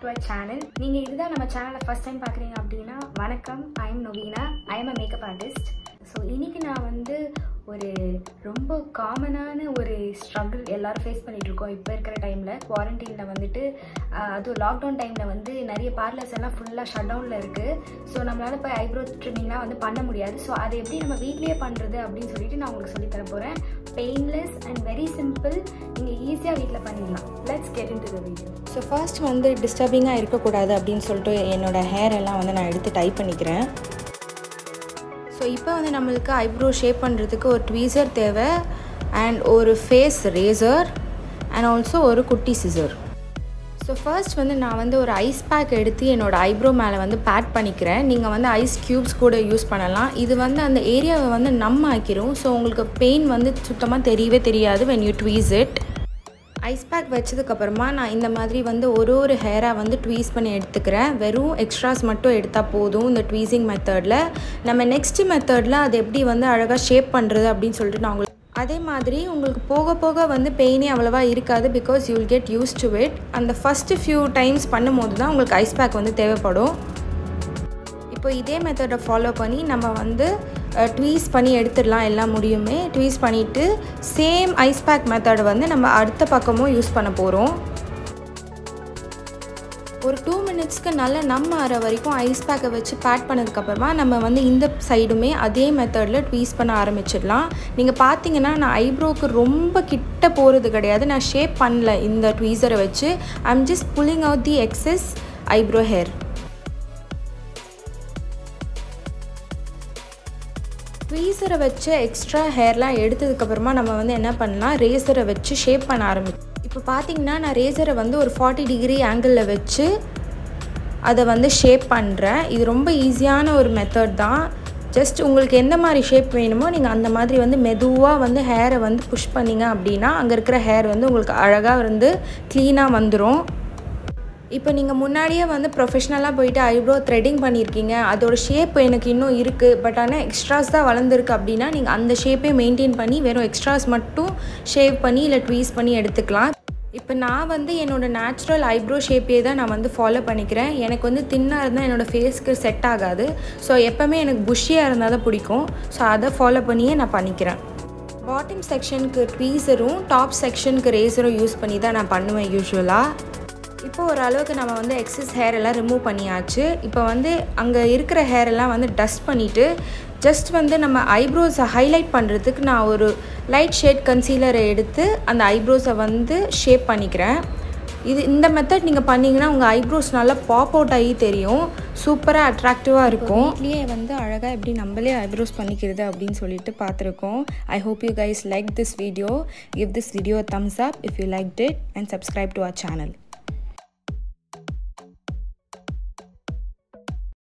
to our channel நீங்கள் இதுதான் நம்ம சேனலை ஃபஸ்ட் டைம் பார்க்குறீங்க அப்படின்னா வணக்கம் I am Novina I am a makeup artist so இன்றைக்கி நான் வந்து ஒரு ரொம்ப காமனான ஒரு ஸ்ட்ரகிள் எல்லாரும் ஃபேஸ் பண்ணிட்டு இருக்கோம் இப்போ இருக்கிற டைமில் குவாரண்டைனில் வந்துட்டு ஆஹ், அதுவும் லாக்டவுன் டைமில் வந்து நிறைய பார்லர்ஸ் எல்லாம் ஃபுல்லாக ஷட் டவுனில் இருக்குது ஸோ நம்மளால் போய் ஐப்ரோ ட்ரிம்மிங்லாம் வந்து பண்ண முடியாது ஸோ அதை எப்படி நம்ம வீட்லேயே பண்ணுறது அப்படின்னு சொல்லிட்டு நான் உங்களுக்கு சொல்லித் தர போகிறேன் பெயின்லெஸ் அண்ட் வெரி சிம்பிள் நீங்கள் ஈஸியாக வீட்டில் பண்ணிடலாம் let's get in to the video so first வந்து டிஸ்டர்பிங்காக இருக்கக்கூடாது அப்படின்னு சொல்லிட்டு என்னோட ஹேர் எல்லாம் வந்து நான் எடுத்து டைப் பண்ணிக்கிறேன் ஸோ இப்போ வந்து நம்மளுக்கு ஐப்ரோ ஷேப் பண்ணுறதுக்கு ஒரு ட்வீசர் தேவை அண்ட் ஒரு ஃபேஸ் ரேசர் அண்ட் ஆல்சோ ஒரு குட்டி சிசர் ஸோ ஃபர்ஸ்ட் வந்து நான் வந்து ஒரு ஐஸ் பேக் எடுத்து என்னோட ஐப்ரோ மேலே வந்து பேட் பண்ணிக்கிறேன் நீங்கள் வந்து ஐஸ் க்யூப்ஸ் கூட யூஸ் பண்ணலாம் இது வந்து அந்த ஏரியாவை வந்து நம்ம ஆக்கிரும் ஸோ உங்களுக்கு பெயின் வந்து சுத்தமாக தெரியவே தெரியாது when you tweeze it ice pack வச்சதுக்கப்புறமா நான் இந்த மாதிரி வந்து ஒரு ஒரு ஹேராக வந்து ட்வீஸ் பண்ணி எடுத்துக்கிறேன் வெறும் எக்ஸ்ட்ராஸ் மட்டும் எடுத்தால் போதும் இந்த ட்வீசிங் மெத்தடில் நம்ம நெக்ஸ்ட் மெத்தடில் அது எப்படி வந்து அழகாக ஷேப் பண்ணுறது அப்படின்னு சொல்லிட்டு நான் உங்களுக்கு அதே மாதிரி உங்களுக்கு போக போக வந்து பெயினே அவ்வளோவா இருக்காது because you will get used to it அந்த ஃபஸ்ட்டு ஃபியூ டைம்ஸ் பண்ணும்போது தான் உங்களுக்கு ஐஸ் பேக் வந்து தேவைப்படும் இப்போ இதே மெத்தடை ஃபாலோ பண்ணி நம்ம வந்து ட்வீஸ் பண்ணி எடுத்துடலாம் எல்லாம் முடியுமே ட்வீஸ் பண்ணிவிட்டு சேம் ஐஸ் பேக் மெத்தட் வந்து நம்ம அடுத்த பக்கமும் யூஸ் பண்ண போகிறோம் ஒரு டூ மினிட்ஸ்க்கு நல்லா நம்ம ஆற வரைக்கும் ஐஸ் பேக்கை வச்சு பேட் பண்ணதுக்கப்புறமா நம்ம வந்து இந்த சைடுமே அதே மெத்தடில் ட்வீஸ் பண்ண ஆரம்பிச்சிடலாம் நீங்கள் பார்த்தீங்கன்னா நான் ஐப்ரோவுக்கு ரொம்ப கிட்ட போகிறது கிடையாது நான் ஷேப் பண்ணல இந்த ட்வீசரை வச்சு I am just pulling out the excess eyebrow hair ட்வீசரை வச்சு எக்ஸ்ட்ரா ஹேர்லாம் எடுத்ததுக்கப்புறமா நம்ம வந்து என்ன பண்ணலாம் ரேசரை வச்சு ஷேப் பண்ண ஆரம்பிச்சோம் இப்போ பார்த்தீங்கன்னா நான் ரேசரை வந்து ஒரு ஃபார்ட்டி டிகிரி ஆங்கிளில் வச்சு அதை வந்து ஷேப் பண்ணுறேன் இது ரொம்ப ஈஸியான ஒரு மெத்தட் தான் ஜஸ்ட் உங்களுக்கு எந்த மாதிரி ஷேப் வேணுமோ நீங்கள் அந்த மாதிரி வந்து மெதுவாக வந்து ஹேரை வந்து புஷ் பண்ணீங்க அப்படின்னா அங்கே இருக்கிற ஹேர் வந்து உங்களுக்கு அழகாக வந்து க்ளீனாக வந்துடும் இப்போ நீங்கள் முன்னாடியே வந்து ப்ரொஃபஷ்னலாக போயிட்டு ஐப்ரோ த்ரெட்டிங் பண்ணியிருக்கீங்க அதோட ஷேப் எனக்கு இன்னும் இருக்குது பட் ஆனால் எக்ஸ்ட்ராஸ் தான் வளர்ந்துருக்கு அப்படின்னா நீங்கள் அந்த ஷேப்பே மெயின்டைன் பண்ணி வெறும் எக்ஸ்ட்ராஸ் மட்டும் ஷேவ் பண்ணி இல்லை ட்வீஸ் பண்ணி எடுத்துக்கலாம் இப்போ நான் வந்து என்னோட நேச்சுரல் ஐப்ரோ ஷேப்பே தான் நான் வந்து ஃபாலோ பண்ணிக்கிறேன் எனக்கு வந்து தின்னாக இருந்தால் என்னோடய ஃபேஸ்க்கு செட் ஆகாது ஸோ எப்போவுமே எனக்கு புஷ்ஷியாக இருந்தால் தான் பிடிக்கும் ஸோ அதை ஃபாலோ பண்ணியே நான் பண்ணிக்கிறேன் பாட்டம் செக்ஷனுக்கு ட்வீசரும் டாப் செக்ஷனுக்கு ரேசரும் யூஸ் பண்ணி தான் நான் பண்ணுவேன் யூஸ்வலாக இப்போ ஓரளவுக்கு நம்ம வந்து எக்ஸஸ் ஹேர் எல்லாம் ரிமூவ் பண்ணியாச்சு இப்போ வந்து அங்கே இருக்கிற ஹேர் எல்லாம் வந்து டஸ்ட் பண்ணிவிட்டு ஜஸ்ட் வந்து நம்ம ஐப்ரோஸை ஹைலைட் பண்ணுறதுக்கு நான் ஒரு லைட் ஷேட் கன்சீலரை எடுத்து அந்த ஐப்ரோஸை வந்து ஷேப் பண்ணிக்கிறேன் இது இந்த மெத்தட் நீங்கள் பண்ணிங்கன்னா உங்கள் ஐப்ரோஸ் நல்லா பாப் அவுட் ஆகி தெரியும் சூப்பராக அட்ராக்டிவாக இருக்கும் வீட்லேயே வந்து அழகாக எப்படி நம்மளே ஐப்ரோஸ் பண்ணிக்கிறது அப்படின்னு சொல்லிட்டு பார்த்துருக்கோம் I hope you guys like this video give this video thumbs up if you like it and subscribe to our channel